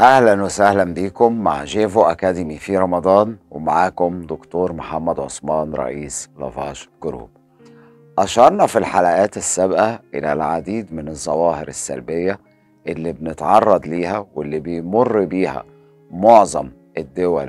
اهلا وسهلا بيكم مع جيفو اكاديمي في رمضان ومعاكم دكتور محمد عثمان رئيس لافاج جروب اشرنا في الحلقات السابقه الى العديد من الظواهر السلبيه اللي بنتعرض ليها واللي بيمر بيها معظم الدول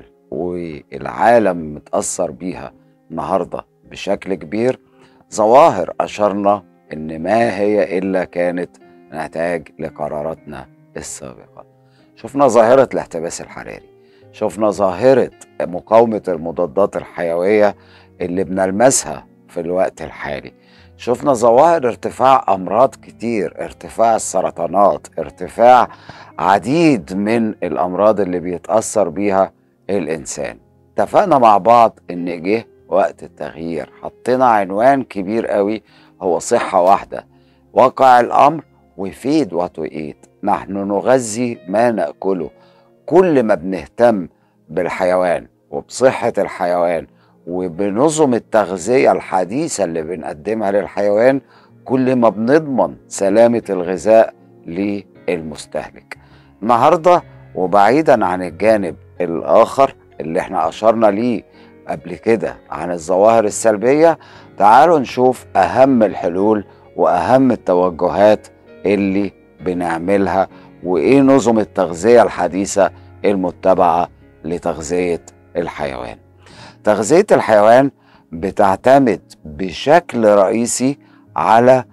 والعالم متاثر بيها النهارده بشكل كبير ظواهر اشرنا ان ما هي الا كانت نتاج لقراراتنا السابقه شفنا ظاهرة الاحتباس الحراري شفنا ظاهرة مقاومة المضادات الحيوية اللي بنلمسها في الوقت الحالي شفنا ظواهر ارتفاع أمراض كتير ارتفاع السرطانات ارتفاع عديد من الأمراض اللي بيتأثر بيها الإنسان اتفقنا مع بعض إن جه وقت التغيير حطينا عنوان كبير قوي هو صحة واحدة واقع الأمر وفيد وات ايت نحن نغذي ما ناكله كل ما بنهتم بالحيوان وبصحه الحيوان وبنظم التغذيه الحديثه اللي بنقدمها للحيوان كل ما بنضمن سلامه الغذاء للمستهلك النهارده وبعيدا عن الجانب الاخر اللي احنا اشرنا ليه قبل كده عن الظواهر السلبيه تعالوا نشوف اهم الحلول واهم التوجهات اللي بنعملها وايه نظم التغذيه الحديثه المتبعه لتغذيه الحيوان. تغذيه الحيوان بتعتمد بشكل رئيسي على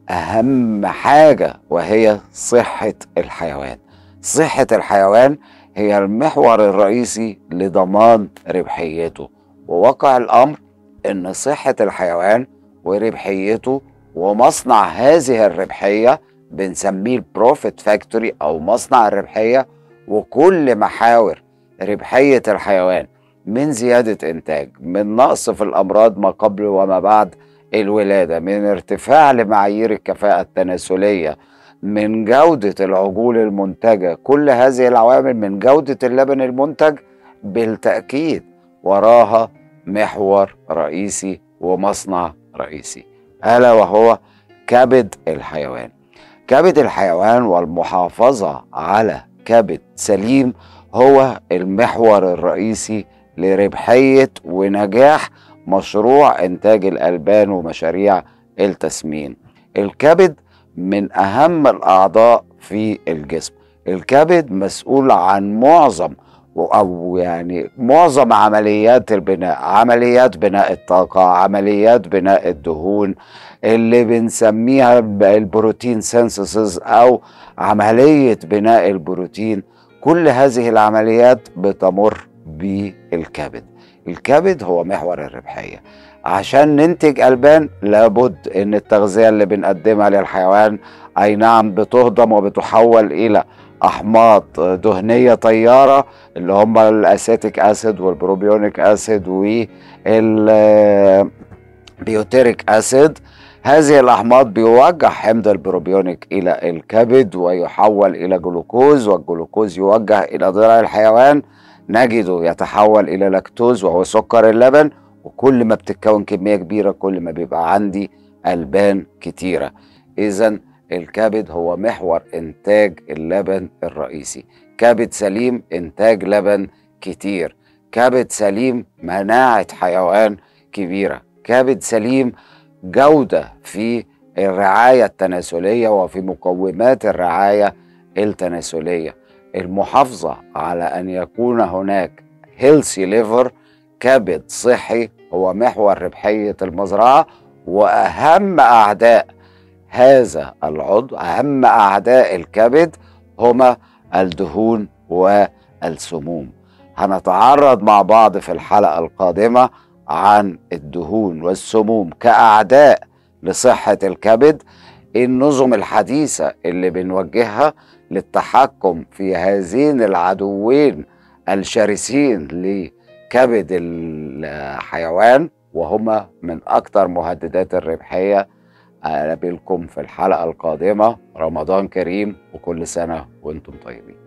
اهم حاجه وهي صحه الحيوان. صحه الحيوان هي المحور الرئيسي لضمان ربحيته وواقع الامر ان صحه الحيوان وربحيته ومصنع هذه الربحيه بنسميه البروفيت فاكتوري او مصنع الربحيه وكل محاور ربحيه الحيوان من زياده انتاج من نقص في الامراض ما قبل وما بعد الولاده من ارتفاع لمعايير الكفاءه التناسليه من جوده العجول المنتجه كل هذه العوامل من جوده اللبن المنتج بالتاكيد وراها محور رئيسي ومصنع رئيسي الا وهو كبد الحيوان كبد الحيوان والمحافظة على كبد سليم هو المحور الرئيسي لربحية ونجاح مشروع إنتاج الألبان ومشاريع التسمين الكبد من أهم الأعضاء في الجسم الكبد مسؤول عن معظم أو يعني معظم عمليات البناء عمليات بناء الطاقة عمليات بناء الدهون اللي بنسميها البروتين سينثيسيس أو عملية بناء البروتين كل هذه العمليات بتمر بالكبد الكبد هو محور الربحية عشان ننتج ألبان لابد ان التغذية اللي بنقدمها للحيوان اي نعم بتهضم وبتحول الى احماض دهنيه طياره اللي هم الاسيتيك اسيد والبروبيونيك اسيد والبيوتيريك اسيد هذه الاحماض بيوجه حمض البروبيونيك الى الكبد ويحول الى جلوكوز والجلوكوز يوجه الى ضلع الحيوان نجده يتحول الى لاكتوز وهو سكر اللبن وكل ما بتتكون كميه كبيره كل ما بيبقى عندي البان كتيره اذا الكبد هو محور انتاج اللبن الرئيسي كبد سليم انتاج لبن كتير كبد سليم مناعه حيوان كبيره كبد سليم جوده في الرعايه التناسليه وفي مقومات الرعايه التناسليه المحافظه على ان يكون هناك هيلثي ليفر كبد صحي هو محور ربحيه المزرعه واهم اعداء هذا العضو اهم اعداء الكبد هما الدهون والسموم هنتعرض مع بعض في الحلقه القادمه عن الدهون والسموم كاعداء لصحه الكبد النظم الحديثه اللي بنوجهها للتحكم في هذين العدوين الشرسين لكبد الحيوان وهما من اكثر مهددات الربحيه اقابلكم في الحلقه القادمه رمضان كريم وكل سنه وانتم طيبين